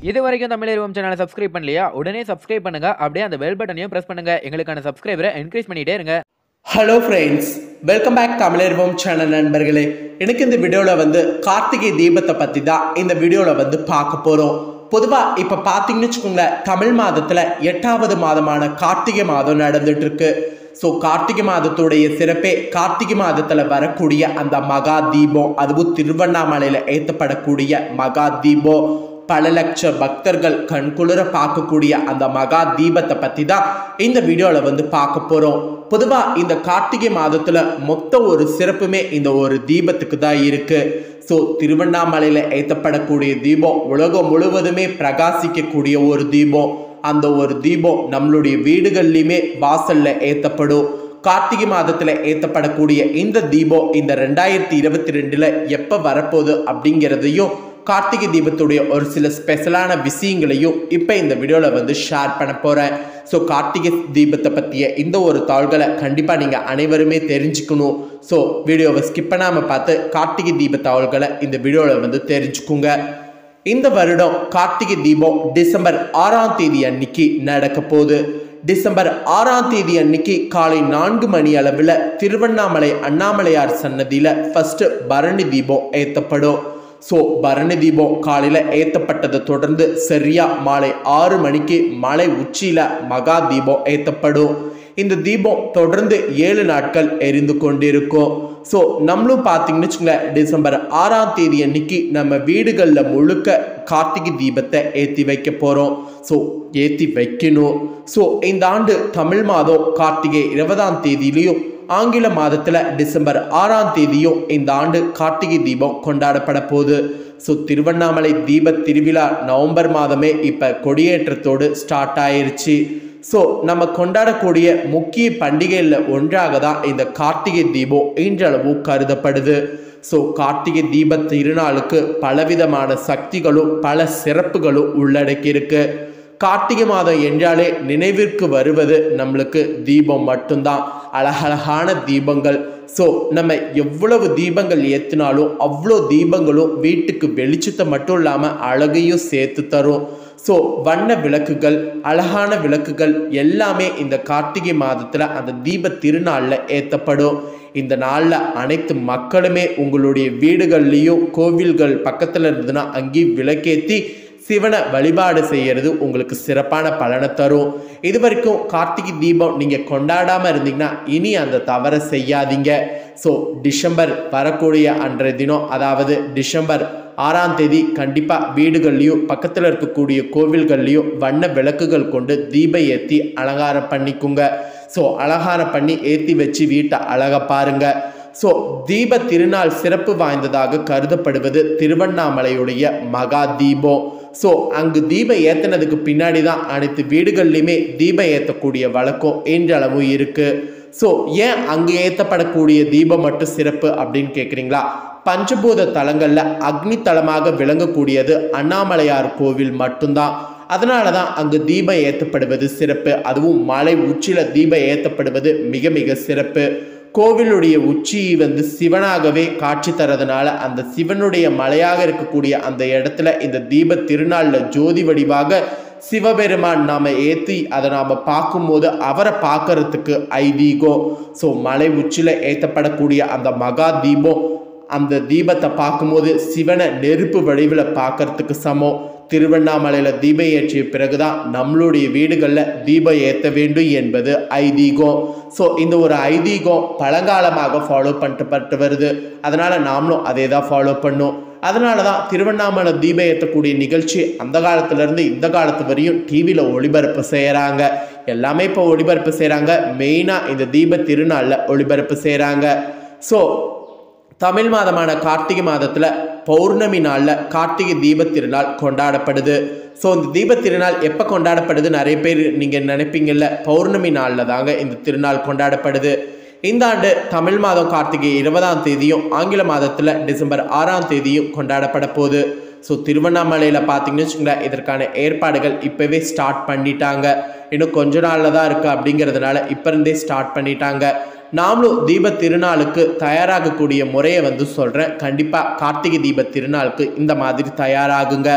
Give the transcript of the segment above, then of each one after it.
இது வரைக்கும் தமிழ் சேனலை சப்ஸ்கிரைப் பண்ணலையா உடனே சப்ஸ்கிரைப் பண்ணுங்க அப்படியே அந்த பெல் பட்டனையும் பிரஸ் பண்ணுங்க எங்களுக்கான சப்ஸ்கிரைபரை என்கரேஜ் பண்ணிட்டே இருங்க ஹலோ ஃப்ரெண்ட்ஸ் வெல்கம் பேக் தமிழர்வோம் சேனல் நண்பர்களே எனக்கு இந்த வீடியோவில் வந்து கார்த்திகை தீபத்தை பற்றி தான் இந்த வீடியோவில் வந்து பார்க்க போகிறோம் பொதுவாக இப்போ பார்த்தீங்கன்னு வச்சுக்கோங்களேன் தமிழ் மாதத்தில் எட்டாவது மாதமான கார்த்திகை மாதம் நடந்துட்டு இருக்கு ஸோ கார்த்திகை மாதத்துடைய சிறப்பே கார்த்திகை மாதத்தில் வரக்கூடிய அந்த மகா தீபம் அதுவும் திருவண்ணாமலையில் ஏற்றப்படக்கூடிய மகா தீபம் பல லட்ச பக்தர்கள் கண்குளிர பார்க்கக்கூடிய அந்த மகா தீபத்தை பற்றி தான் இந்த வீடியோவில் வந்து பார்க்க போகிறோம் பொதுவாக இந்த கார்த்திகை மாதத்தில் மொத்த ஒரு சிறப்புமே இந்த ஒரு தீபத்துக்கு தான் இருக்குது ஸோ திருவண்ணாமலையில் ஏற்றப்படக்கூடிய தீபம் உலகம் முழுவதுமே பிரகாசிக்கக்கூடிய ஒரு தீபம் அந்த ஒரு தீபம் நம்மளுடைய வீடுகள்லையுமே வாசலில் ஏற்றப்படும் கார்த்திகை மாதத்தில் ஏற்றப்படக்கூடிய இந்த தீபம் இந்த ரெண்டாயிரத்தி இருபத்தி ரெண்டில் எப்போ வரப்போகுது அப்படிங்கிறதையும் கார்த்திகை தீபத்துடைய ஒரு சில ஸ்பெஷலான விஷயங்களையும் இப்போ இந்த வீடியோவில் வந்து ஷேர் பண்ண போகிறேன் ஸோ கார்த்திகை தீபத்தை பற்றிய இந்த ஒரு தாள்களை கண்டிப்பாக நீங்கள் அனைவருமே தெரிஞ்சுக்கணும் ஸோ வீடியோவை ஸ்கிப் பண்ணாமல் பார்த்து கார்த்திகை தீப தாள்களை இந்த வீடியோவில் வந்து தெரிஞ்சுக்குங்க இந்த வருடம் கார்த்திகை தீபம் டிசம்பர் ஆறாம் தேதி அன்னைக்கு நடக்க போகுது டிசம்பர் ஆறாம் தேதி அன்னைக்கு காலை நான்கு மணி அளவில் திருவண்ணாமலை அண்ணாமலையார் சன்னதியில் ஃபர்ஸ்ட் பரணி தீபம் ஏற்றப்படும் ஸோ பரணி தீபம் காலையில் ஏற்றப்பட்டதை தொடர்ந்து சரியாக மாலை ஆறு மணிக்கு மலை உச்சியில் மகா தீபம் ஏற்றப்படும் இந்த தீபம் தொடர்ந்து ஏழு நாட்கள் எரிந்து கொண்டிருக்கும் ஸோ நம்மளும் பார்த்தீங்கன்னு வச்சுங்களேன் டிசம்பர் ஆறாம் தேதி அன்னைக்கு நம்ம வீடுகளில் முழுக்க கார்த்திகை தீபத்தை ஏற்றி வைக்க போகிறோம் ஸோ ஏற்றி வைக்கணும் ஸோ இந்த ஆண்டு தமிழ் மாதம் கார்த்திகை இருபதாம் தேதியிலையும் ஆங்கில மாதத்தில் டிசம்பர் ஆறாம் தேதியும் இந்த ஆண்டு கார்த்திகை தீபம் கொண்டாடப்பட போகுது ஸோ திருவண்ணாமலை தீப திருவிழா நவம்பர் மாதமே இப்போ கொடியேற்றத்தோடு ஸ்டார்ட் ஆயிருச்சு ஸோ நம்ம கொண்டாடக்கூடிய முக்கிய பண்டிகையில் ஒன்றாக தான் இந்த கார்த்திகை தீபம் இன்றளவு கருதப்படுது ஸோ கார்த்திகை தீப திருநாளுக்கு பலவிதமான சக்திகளும் பல சிறப்புகளும் உள்ளடக்கியிருக்கு கார்த்திகை மாதம் என்றாலே நினைவிற்கு வருவது நம்மளுக்கு தீபம் மட்டும்தான் அழகழகான தீபங்கள் ஸோ நம்ம எவ்வளவு தீபங்கள் ஏற்றினாலும் அவ்வளோ தீபங்களும் வீட்டுக்கு வெளிச்சத்தை மட்டும் இல்லாமல் அழகையும் சேர்த்து தரும் ஸோ வண்ண விளக்குகள் அழகான விளக்குகள் எல்லாமே இந்த கார்த்திகை மாதத்தில் அந்த தீப திருநாளில் ஏற்றப்படும் இந்த நாளில் அனைத்து மக்களுமே உங்களுடைய வீடுகள்லேயும் கோவில்கள் பக்கத்தில் இருந்ததுன்னா அங்கேயும் விளக்கேற்றி சிவனை வழிபாடு செய்கிறது உங்களுக்கு சிறப்பான பலனை தரும் இது வரைக்கும் கார்த்திகை தீபம் நீங்கள் கொண்டாடாமல் இருந்தீங்கன்னா இனி அந்த தவறை செய்யாதீங்க ஸோ டிசம்பர் வரக்கூடிய அன்றைய தினம் அதாவது டிசம்பர் ஆறாம் தேதி கண்டிப்பாக வீடுகள்லையும் பக்கத்தில் இருக்கக்கூடிய கோவில்கள்லையும் வண்ண விளக்குகள் கொண்டு தீப ஏற்றி அலங்காரம் பண்ணிக்குங்க ஸோ அலங்காரம் பண்ணி ஏற்றி வச்சு வீட்டை அழக பாருங்க ஸோ தீப திருநாள் சிறப்பு வாய்ந்ததாக கருதப்படுவது திருவண்ணாமலையுடைய மகா தீபம் ஸோ அங்கு தீபம் ஏற்றினதுக்கு பின்னாடி தான் அனைத்து வீடுகள்லையுமே தீபம் ஏற்றக்கூடிய வழக்கம் இன்றளவும் இருக்குது ஸோ ஏன் அங்கு ஏற்றப்படக்கூடிய தீபம் மட்டும் சிறப்பு அப்படின்னு கேட்குறீங்களா பஞ்சபூத தலங்களில் அக்னி தலமாக விளங்கக்கூடியது அண்ணாமலையார் கோவில் மட்டும்தான் அதனால தான் அங்கு தீபம் ஏற்றப்படுவது சிறப்பு அதுவும் மலை உச்சியில் தீபம் ஏற்றப்படுவது மிக மிக சிறப்பு கோவிலுடைய உச்சி வந்து சிவனாகவே காட்சி தரதுனால அந்த சிவனுடைய மலையாக இருக்கக்கூடிய அந்த இடத்துல இந்த தீப திருநாளில் ஜோதி வடிவாக சிவபெருமான் நாம் ஏற்றி அதை நாம் பார்க்கும்போது அவரை பார்க்கறதுக்கு ஐதீகம் ஸோ மலை உச்சியில் ஏற்றப்படக்கூடிய அந்த மகா தீபம் அந்த தீபத்தை பார்க்கும்போது சிவனை நெருப்பு வடிவில் பார்க்கறதுக்கு சமம் திருவண்ணாமலையில் தீபம் ஏற்றிய பிறகுதான் நம்மளுடைய வீடுகளில் தீபம் ஏற்ற வேண்டும் என்பது ஐதீகம் ஸோ இந்த ஒரு ஐதீகம் பழங்காலமாக ஃபாலோ பண்ணிட்டு வருது அதனால் நாமளும் அதே தான் ஃபாலோ பண்ணோம் அதனால தான் திருவண்ணாமலை தீபம் ஏற்றக்கூடிய நிகழ்ச்சி அந்த காலத்துலேருந்து இந்த காலத்து வரையும் டிவியில் ஒளிபரப்பு செய்கிறாங்க எல்லாமே இப்போ ஒளிபரப்பு செய்கிறாங்க மெயினாக இந்த தீப திருநாளில் ஒளிபரப்பு செய்கிறாங்க ஸோ தமிழ் மாதமான கார்த்திகை மாதத்தில் பௌர்ணமி நாளில் கார்த்திகை தீப திருநாள் கொண்டாடப்படுது ஸோ இந்த தீப திருநாள் எப்போ கொண்டாடப்படுது நிறைய பேர் நீங்கள் நினைப்பீங்கல்ல பௌர்ணமி நாளில் தாங்க இந்த திருநாள் கொண்டாடப்படுது இந்த ஆண்டு தமிழ் மாதம் கார்த்திகை இருபதாம் தேதியும் ஆங்கில மாதத்தில் டிசம்பர் ஆறாம் தேதியும் கொண்டாடப்பட போகுது ஸோ திருவண்ணாமலையில் பார்த்தீங்கன்னு வச்சுங்களேன் இதற்கான ஏற்பாடுகள் இப்போவே ஸ்டார்ட் பண்ணிட்டாங்க இன்னும் கொஞ்ச நாளில் தான் இருக்குது அப்படிங்கிறதுனால இப்போ இருந்தே ஸ்டார்ட் பண்ணிட்டாங்க நாமளும் தீப திருநாளுக்கு தயாராகக்கூடிய முறையை வந்து சொல்கிறேன் கண்டிப்பாக கார்த்திகை தீப திருநாளுக்கு இந்த மாதிரி தயாராகுங்க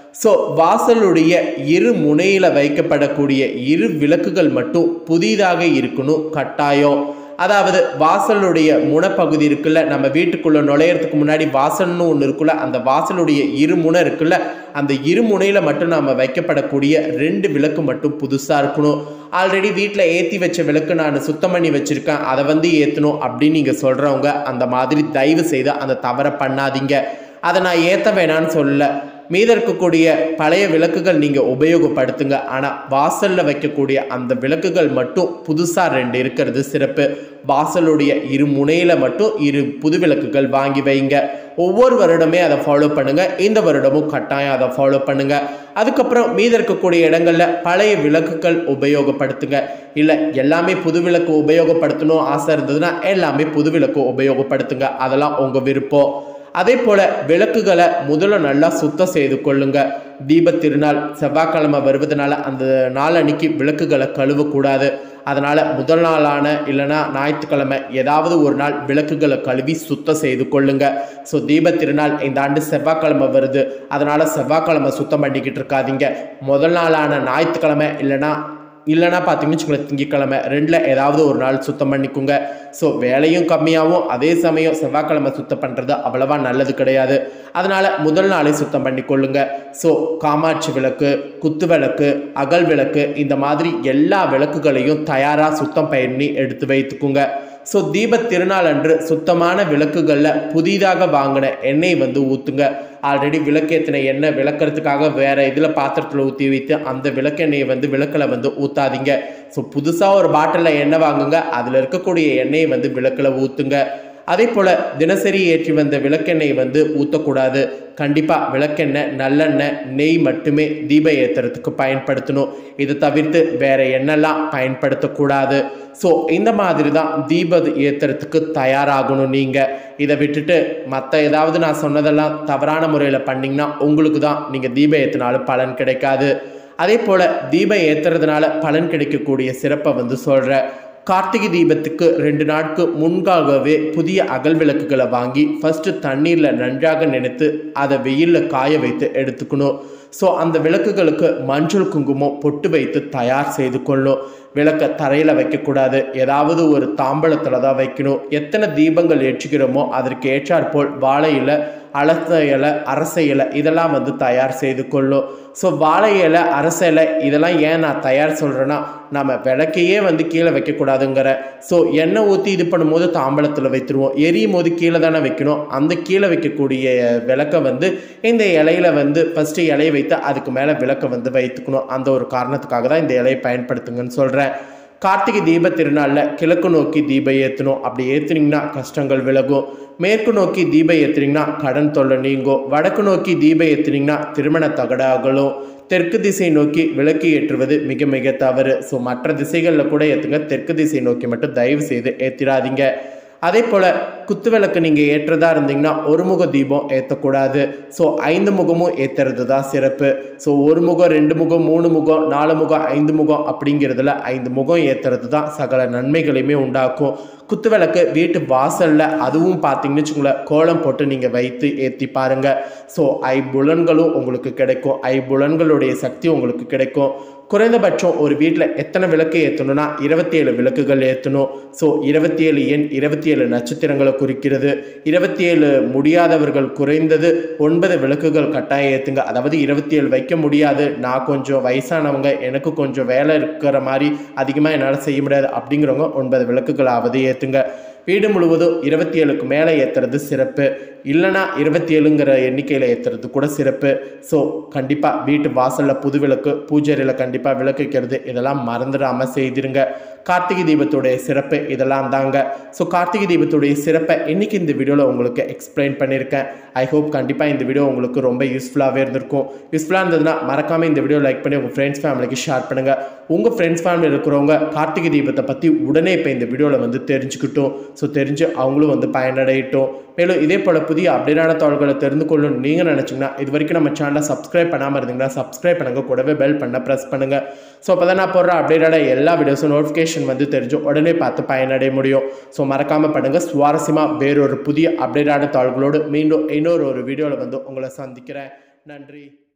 ஸோ வாசலுடைய இரு முனையில் வைக்கப்படக்கூடிய இரு விளக்குகள் மட்டும் புதிதாக இருக்கணும் கட்டாயம் அதாவது வாசலுடைய முனைப்பகுதி இருக்குல்ல நம்ம வீட்டுக்குள்ள நுழையறதுக்கு முன்னாடி வாசல்னு ஒன்று இருக்குல்ல அந்த வாசலுடைய இரு முனை இருக்குல்ல அந்த இரு முனையில் மட்டும் நம்ம வைக்கப்படக்கூடிய ரெண்டு விளக்கு மட்டும் புதுசாக இருக்கணும் ஆல்ரெடி வீட்டில் ஏற்றி வச்ச விளக்கு நான் சுத்தம் பண்ணி வச்சுருக்கேன் அதை வந்து ஏற்றணும் அப்படின்னு நீங்கள் சொல்கிறவங்க அந்த மாதிரி தயவு செய்து அந்த தவறை பண்ணாதீங்க அதை நான் ஏற்ற வேணான்னு சொல்லல மீத இருக்கக்கூடிய பழைய விளக்குகள் நீங்கள் உபயோகப்படுத்துங்க ஆனால் வாசலில் வைக்கக்கூடிய அந்த விளக்குகள் மட்டும் புதுசாக ரெண்டு இருக்கிறது சிறப்பு வாசலுடைய இரு முனையில் மட்டும் இரு புது விளக்குகள் வாங்கி வைங்க ஒவ்வொரு வருடமே அதை ஃபாலோ பண்ணுங்க இந்த வருடமும் கட்டாயம் அதை ஃபாலோ பண்ணுங்க அதுக்கப்புறம் மீத இருக்கக்கூடிய இடங்கள்ல பழைய விளக்குகள் உபயோகப்படுத்துங்க இல்லை எல்லாமே புது விளக்கு உபயோகப்படுத்தணும் ஆசை இருந்ததுன்னா எல்லாமே புது விளக்கு உபயோகப்படுத்துங்க அதெல்லாம் உங்கள் விருப்பம் அதே போல விளக்குகளை முதல்ல நல்லா சுத்தம் செய்து கொள்ளுங்க தீப திருநாள் செவ்வாய்க்கிழமை வருவதனால அந்த நாள் அன்னைக்கு விளக்குகளை கழுவக்கூடாது அதனால் முதல் நாளான இல்லைனா ஞாயிற்றுக்கிழமை ஏதாவது ஒரு நாள் விளக்குகளை கழுவி சுத்தம் செய்து கொள்ளுங்க ஸோ தீப திருநாள் இந்த ஆண்டு செவ்வாய்க்கிழமை வருது அதனால் செவ்வாய்க்கிழமை சுத்தம் பண்ணிக்கிட்டு இருக்காதீங்க முதல் நாளான ஞாயிற்றுக்கிழமை இல்லைனா இல்லைனா பார்த்தீங்கன்னு வச்சுக்கோங்களேன் திங்கக்கிழமை ரெண்டில் ஏதாவது ஒரு நாள் சுத்தம் பண்ணிக்கோங்க ஸோ வேலையும் கம்மியாகவும் அதே சமயம் செவ்வாய்க்கிழமை சுத்தம் பண்ணுறது அவ்வளவா நல்லது கிடையாது அதனால் முதல் நாளே சுத்தம் பண்ணி கொள்ளுங்க ஸோ காமாட்சி விளக்கு குத்து விளக்கு அகல் விளக்கு இந்த மாதிரி எல்லா விளக்குகளையும் தயாராக சுத்தம் பண்ணி எடுத்து வைத்துக்குங்க ஸோ தீப திருநாள் அன்று சுத்தமான விளக்குகளில் புதிதாக வாங்கின எண்ணெய் வந்து ஊற்றுங்க ஆல்ரெடி விளக்கேற்றின எண்ணெய் விளக்குறதுக்காக வேறு இதில் பாத்திரத்தில் ஊற்றி வைத்து அந்த விளக்கெண்ணெயை வந்து விளக்கில் வந்து ஊற்றாதீங்க ஸோ புதுசாக ஒரு பாட்டிலில் எண்ணெய் வாங்குங்க அதில் இருக்கக்கூடிய எண்ணெயை வந்து விளக்கில் ஊற்றுங்க அதே போல் தினசரி ஏற்றி வந்த விளக்கெண்ணெய் வந்து ஊற்றக்கூடாது கண்டிப்பாக விளக்கெண்ணெய் நல்லெண்ணெய் நெய் மட்டுமே தீப ஏற்றுறதுக்கு பயன்படுத்தணும் இதை தவிர்த்து வேற எண்ணெய்லாம் பயன்படுத்தக்கூடாது ஸோ இந்த மாதிரி தான் தீப ஏற்றுறதுக்கு தயாராகணும் நீங்கள் இதை விட்டுட்டு மற்ற ஏதாவது நான் சொன்னதெல்லாம் தவறான முறையில் பண்ணிங்கன்னா உங்களுக்கு தான் நீங்கள் தீப ஏற்றினாலும் பலன் கிடைக்காது அதே போல் தீபம் ஏற்றுறதுனால பலன் கிடைக்கக்கூடிய சிறப்பை வந்து சொல்கிறேன் கார்த்திகை தீபத்துக்கு ரெண்டு நாட்கு முன்காகவே புதிய அகல் விளக்குகளை வாங்கி ஃபஸ்ட்டு தண்ணீரில் நன்றாக நினைத்து அதை வெயிலில் காய வைத்து எடுத்துக்கணும் ஸோ அந்த விளக்குகளுக்கு மஞ்சள் குங்குமம் பொட்டு வைத்து தயார் செய்து கொள்ளும் விளக்கை தரையில் வைக்கக்கூடாது ஏதாவது ஒரு தாம்பழத்தில் தான் வைக்கணும் எத்தனை தீபங்கள் ஏற்றுகிறோமோ அதற்கு ஏற்றாற்போல் வாழை இலை அலச இலை அரச இலை இதெல்லாம் வந்து தயார் செய்து கொள்ளும் ஸோ வாழை இலை அரச இலை இதெல்லாம் ஏன் நான் தயார் சொல்கிறேன்னா நம்ம விளக்கையே வந்து கீழே வைக்கக்கூடாதுங்கிற ஸோ எண்ணெய் ஊற்றி இது பண்ணும்போது தாம்பழத்தில் வைத்துருவோம் எரியும் போது கீழே தானே வைக்கணும் அந்த கீழே வைக்கக்கூடிய விளக்கை வந்து இந்த இலையில வந்து ஃபஸ்ட்டு இலையை வைத்து அதுக்கு மேலே விளக்கை வந்து வைத்துக்கணும் அந்த ஒரு காரணத்துக்காக தான் இந்த இலையை பயன்படுத்துங்கன்னு சொல்கிறேன் கார்த்திகை தீப திருநாளில் கிழக்கு நோக்கி தீபம் ஏற்றணும் அப்படி ஏற்றுனீங்கன்னா கஷ்டங்கள் விலகும் மேற்கு நோக்கி தீபம் ஏற்றுனீங்கன்னா கடன் தொல்லை நீங்கும் வடக்கு நோக்கி தீபம் ஏற்றுனீங்கன்னா திருமண தகட அகலும் தெற்கு திசை நோக்கி விளக்கு ஏற்றுவது மிக மிக தவறு ஸோ மற்ற திசைகளில் கூட ஏற்றுங்க தெற்கு திசை நோக்கி மட்டும் தயவு செய்து ஏற்றிடாதீங்க அதே போல் குத்து விளக்கு நீங்கள் ஏற்றதா இருந்தீங்கன்னா ஒரு முக தீபம் ஏற்றக்கூடாது ஸோ ஐந்து முகமும் ஏற்றுறது தான் சிறப்பு ஸோ ஒரு முகம் ரெண்டு முகம் மூணு முகம் நாலு முகம் ஐந்து முகம் அப்படிங்கிறதுல ஐந்து முகம் ஏற்றுறது தான் சகல நன்மைகளையுமே உண்டாக்கும் குத்து விளக்கு வீட்டு வாசலில் அதுவும் பார்த்தீங்கன்னு வச்சுக்கோங்களேன் கோலம் போட்டு நீங்கள் வைத்து ஏற்றி பாருங்கள் ஸோ ஐம்புலன்களும் உங்களுக்கு கிடைக்கும் ஐம்புலன்களுடைய சக்தி உங்களுக்கு கிடைக்கும் குறைந்தபட்சம் ஒரு வீட்டில் எத்தனை விளக்கு ஏற்றணும்னா இருபத்தி ஏழு விளக்குகள் ஏற்றணும் ஸோ இருபத்தி ஏழு எண் இருபத்தி ஏழு நட்சத்திரங்களை குறிக்கிறது இருபத்தி ஏழு முடியாதவர்கள் குறைந்தது ஒன்பது விளக்குகள் கட்டாயம் ஏற்றுங்க அதாவது இருபத்தி ஏழு வைக்க முடியாது நான் கொஞ்சம் வயசானவங்க எனக்கு கொஞ்சம் வேலை இருக்கிற மாதிரி அதிகமாக என்னால் செய்ய முடியாது அப்படிங்கிறவங்க ஒன்பது விளக்குகளாவது ஏற்றுங்க வீடு முழுவதும் இருபத்தி ஏழுக்கு மேலே ஏற்றுறது சிறப்பு இல்லைனா இருபத்தி ஏழுங்கிற எண்ணிக்கையில் ஏற்றுறது கூட சிறப்பு ஸோ கண்டிப்பாக வீட்டு வாசலில் புது விளக்கு பூஜையில் கண்டிப்பாக விளக்கு வைக்கிறது இதெல்லாம் மறந்துடாமல் செய்திருங்க கார்த்திகை தீபத்துடைய சிறப்பு இதெல்லாம் தாங்க ஸோ கார்த்திகை தீபத்துடைய சிறப்பை இன்னைக்கு இந்த வீடியோவில் உங்களுக்கு எக்ஸ்பிளைன் பண்ணியிருக்கேன் ஐ ஹோப் கண்டிப்பாக இந்த வீடியோ உங்களுக்கு ரொம்ப யூஸ்ஃபுல்லாகவே இருந்திருக்கும் யூஸ்ஃபுல்லாக இருந்ததுன்னா மறக்காமல் இந்த வீடியோ லைக் பண்ணி உங்கள் ஃப்ரெண்ட்ஸ் ஃபேமிலிக்கு ஷேர் பண்ணுங்கள் உங்கள் ஃப்ரெண்ட்ஸ் ஃபேமிலி இருக்கிறவங்க கார்த்திகை தீபத்தை பற்றி உடனே இப்போ இந்த வீடியோவில் வந்து தெரிஞ்சுக்கிட்டோம் ஸோ தெரிஞ்சு அவங்களும் வந்து பயனடையட்டும் மேலும் இதே போல் புதிய அப்டேட்டான தகவல்களை தெரிந்து கொள்ளணும்னு நீங்கள் நினச்சிங்கன்னா இது வரைக்கும் நம்ம சேனலை சப்ஸ்கிரைப் பண்ணாமல் இருந்தீங்கன்னா சப்ஸ்கிரைப் பண்ணுங்கள் கூடவே பெல் பண்ண ப்ரெஸ் பண்ணுங்கள் ஸோ அப்போ தான் நான் போடுற அப்டேட்டான எல்லா வீடியோஸும் நோட்டிஃபிகேஷன் வந்து தெரிஞ்சு உடனே பார்த்து பயனடைய முடியும் ஸோ மறக்காமல் பண்ணுங்கள் சுவாரஸ்யமாக வேறொரு புதிய அப்டேட்டான தகவல்களோடு மீண்டும் இன்னொரு ஒரு வீடியோவில் வந்து உங்களை சந்திக்கிறேன் நன்றி